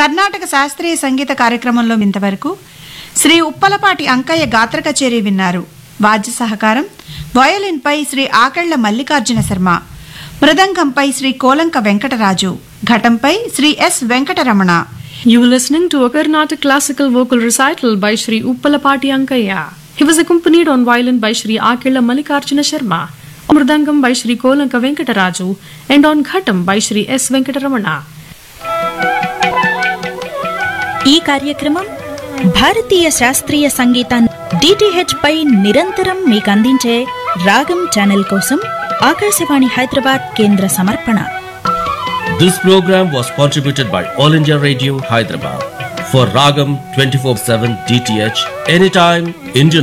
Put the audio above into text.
కర్ణాటక శాస్త్రీయ సంగీత కార్యక్రమంలో ఇంతవరకు శ్రీ ఉప్పలపాటి అంకయ్య గాత్ర కచేరీ విన్నారు వాద్య సహకారం వయోలిన్పై శ్రీ ఆకెళ్ల మల్లికార్జున శర్మ మృదంగంపై శ్రీ కోలంక వెంకటరాజు ఘటంపై Shri S Venkataramana You were listening to a Carnatic classical vocal recital by Sri Uppalapati Ankaya. He was accompanied on violin by Sri Akila Mallikarjuna Sharma, on mridangam by Sri Kolanka Venkataraju, and on ghatam by Sri S. Venkataramana. ఈ కార్యక్రమం భారతీయ శాస్త్రీయ సంగీతాన్ని DTH పై నిరంతరం మీకు అందించే రాగం channel కోసం ఆకాశవాణి హైదరాబాద్ కేంద్ర సమర్పణ This program was contributed by All India Radio Hyderabad. For Ragam 24 7 DTH, anytime, Indian